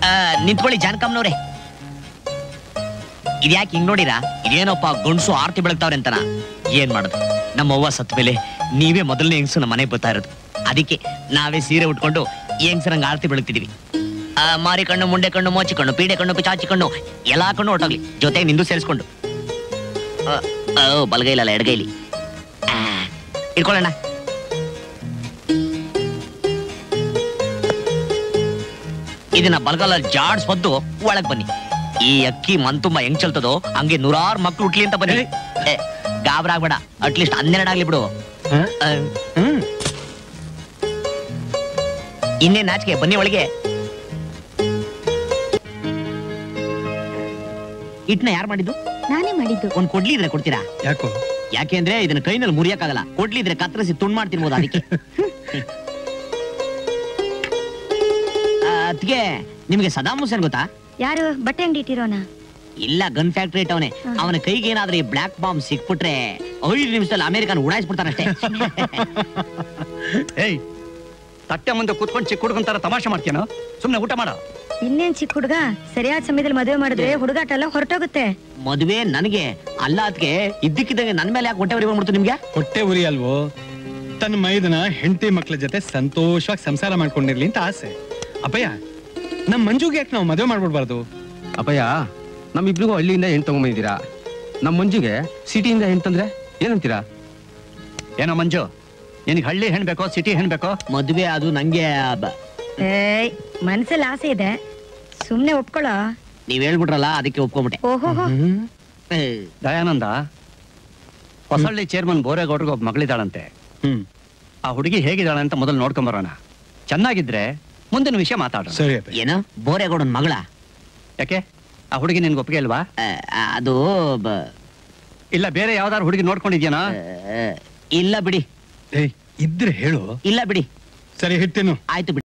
ಆ, ನಿಂತ್ಕೊಳ್ಳಿ ಜಾನಕಮ್ಮನವ್ರೆ ಇದ್ಯಾಕೆ ಹಿಂಗ್ ನೋಡಿರಾ ಇದೇನಪ್ಪ ಗಂಡ್ಸು ಆರ್ತಿ ಬೆಳಗ್ತಾವ್ರೆ ಅಂತನ ಏನ್ ಮಾಡೋದು ನಮ್ಮ ಅವ್ವ ಸತ್ತ ಮೇಲೆ ನೀವೇ ಮೊದಲನೇ ಹೆಂಗ್ಸು ನಮ್ಮ ಮನೆಗೆ ಬರ್ತಾ ಇರೋದು ಅದಕ್ಕೆ ನಾವೇ ಸೀರೆ ಉಟ್ಕೊಂಡು ಹೆಂಗ್ಸರಂಗ್ ಆರ್ತಿ ಬೆಳಗ್ತಿದೀವಿ ಆ, ಮಾರಿ ಕಣ್ಣು ಮುಂಡೆ ಕಣ್ಣು ಮೋಚಿ ಕಣ್ಣು ಪೀಡೆ ಕಣ್ಣು ಪಿಚಾಚಿ ಕಣ್ಣು ಎಲ್ಲಾ ಕಣ್ಣು ಹೊಟ್ಟೋಗ್ಲಿ ಜೊತೆಗೆ ನಿಂದು ಸೇರಿಸ್ಕೊಂಡು ಆ, ಆ, ಬಲಗೈಲಲ್ಲ ಎಡಗೈಲಿ ಆ, ಇಟ್ಕೊಳ್ಳೋಣ ಇದನ್ನ ಬಲಗಾಲಲ್ಲಿ ಜಾಡ್ಸ್ಬದ್ದು ಒಳಗ್ ಬನ್ನಿ ಈ ಅಕ್ಕಿ ಮನ್ ತುಂಬಾ ಹೆಂಗ್ ಚಲ್ತದೋ ಹಂಗೆ ನೂರಾರು ಮಕ್ಳು ಹುಟ್ಲಿ ಅಂತ ಬನ್ನಿ ಏ, ಗಾಬರ ಆಗ್ಬೇಡ ಅಟ್ಲೀಸ್ಟ್ ಹನ್ನೆರಡು ಆಗ್ಲಿ ಬಿಡು ಹ? ಆ, ಹ್ಮ್ ಇನ್ನೇ ನಾಚಿಕೆ ಬನ್ನಿ ಒಳಗೆ ಇಟ್ನ ಯಾರು ಮಾಡಿದ್ದು ನಾನೇ ಮಾಡಿದ್ದು ಒಂದ್ ಕೊಡ್ಲಿ ಇದ್ರೆ ಕೊಡ್ತೀರಾ ಯಾಕೋ ಯಾಕೆಂದ್ರೆ ಇದನ್ನ ಕೈನಲ್ಲಿ ಮುರಿಯಕ್ಕಾಗಲ್ಲ ಕೊಡ್ಲಿ ಇದ್ರೆ ಕತ್ತರಿಸಿ ತುಂಡ್ ಮಾಡ್ತಿರ್ಬೋದು ಅದಕ್ಕೆ ಅದಕ್ಕೆ ನಿಮ್ಗೆ ಸದಾಮ್ ಹುಸೇನ್ ಗೊತ್ತಾ ಯಾರು ಬಟ್ಟೆ ಅಂಗಡಿ ಇಟ್ಟಿರೋನ ಇಲ್ಲ ಗನ್ ಫ್ಯಾಕ್ಟ್ರಿ ಇಟ್ಟವನೆ ಹಾ. ಅವನ ಕೈಗೆ ಏನಾದ್ರೂ ಈ ಬ್ಲಾಕ್ ಬಾಂಬ್ ಸಿಕ್ಬಿಟ್ರೆ ಐದು ನಿಮಿಷದಲ್ಲಿ ಅಮೆರಿಕನ್ ಉಡಾಯಿಸ್ಬಿಡ್ತಾನಷ್ಟೇ ಏಯ್ ತಟ್ಟೆ ಮುಂದೆ ಕೂತ್ಕೊಂಡು ಚಿಕ್ಕ ಹುಡುಗನ್ ತರ ತಮಾಷೆ ಮಾಡ್ತೀನೋ ಸುಮ್ನೆ ಊಟ ಮಾಡ ಇನ್ನೇನ್ ಚಿಕ್ಕ ಹುಡುಗ ಸರಿಯಾದ ಸಮಯದಲ್ಲಿ ಮದುವೆ ಮಾಡಿದ್ರೆ ಹುಡುಗಾಟ ಎಲ್ಲ ಹೊರಟೋಗುತ್ತೆ ಮದುವೆ ನನಗೆ ಅಲ್ಲ ಅದಕ್ಕೆ ಇದ್ದಕ್ಕಿದ್ದಂಗೆ ನನ್ ಮೇಲೆ ಯಾಕೆ ಹೊಟ್ಟೆ ಉರಿ ಬಂದ್ಬಿಡ್ತು ನಿಮ್ಗೆ ಹೊಟ್ಟೆ ಉರಿ ಅಲ್ವೋ ತನ್ನ ಮೈದನ ಹೆಂಡತಿ ಮಕ್ಳ ಜೊತೆ ಸಂತೋಷವಾಗಿ ಸಂಸಾರ ಮಾಡ್ಕೊಂಡಿರ್ಲಿ ಅಂತ ಆಸೆ ಅಪ್ಪಯ್ಯ ನಮ್ ಮಂಜುಗೆ ಯಾಕೆ ನಾವು ಮದುವೆ ಮಾಡ್ಬಿಡ್ಬಾರ್ದು ಅಪ್ಪಯ್ಯ ನಮ್ಮಿಬ್ರಿಗೂ ಹಳ್ಳಿಯಿಂದ ಹೆಣ್ಣು ತಗೊಂಬಂದಿದ್ದೀರಾ ನಮ್ಮ ಮಂಜುಗೆ ಸಿಟಿಯಿಂದ ಹೆಣ್ಣು ತಂದ್ರೆ ಏನಂತೀರಾ ಏನೋ ಮಂಜು ನಿನಗೆ ಹಳ್ಳಿ ಹೆಣ್ ಬೇಕೋ ಸಿಟಿ ಹೆಣ್ ಬೇಕೋ ಮದುವೆ ಅದು ನಂಗೆ ಬ- ಏಯ್ ಮನ್ಸಲ್ಲಿ ಆಸೆ ಇದೆ ಸುಮ್ನೆ ಒಪ್ಕೊಳ್ಳೋ ನೀವ್ ಹೇಳ್ಬಿಟ್ರಲ್ಲ ಅದಕ್ಕೆ ಒಪ್ಕೊಂಬಿಟ್ಟೆ ಓಹೋ ಏ, ದಯಾನಂದ ಹೊಸಳ್ಳಿ ಚೇರ್ಮನ್ ಬೋರೇಗೌಡ್ರಿಗೆ ಒಬ್ಬ ಮಗಳಿದ್ದಾಳಂತೆ ಹ್ಮ್ ಆ ಹುಡುಗಿ ಹೇಗಿದ್ದಾಳೆ ಅಂತ ಮೊದಲು ನೋಡ್ಕೊಂಬರೋಣ ಚೆನ್ನಾಗಿದ್ರೆ ಮುಂದಿನ ವಿಷಯ ಮಾತಾಡೋಣ ಸರಿ ಅಪ್ಪ ಏನು ಬೋರೆಗೌಡನ್ ಮಗಳ ಯಾಕೆ ಆ ಹುಡುಗಿ ನಿನ್ಗೆ ಒಪ್ಪಿಗೆ ಇಲ್ವಾ ಆ, ಅದು ಬ- ಇಲ್ಲ ಬೇರೆ ಯಾವ್ದಾದ್ರು ಹುಡುಗಿ ನೋಡ್ಕೊಂಡಿದ್ಯಾನಾ ಆ, ಇಲ್ಲ ಬಿಡಿ ಏಯ್ ಇದ್ರೆ ಹೇಳು ಇಲ್ಲ ಬಿಡಿ ಸರಿ ಹಿಡ್ತೇನು ಆಯ್ತು ಬಿಡಿ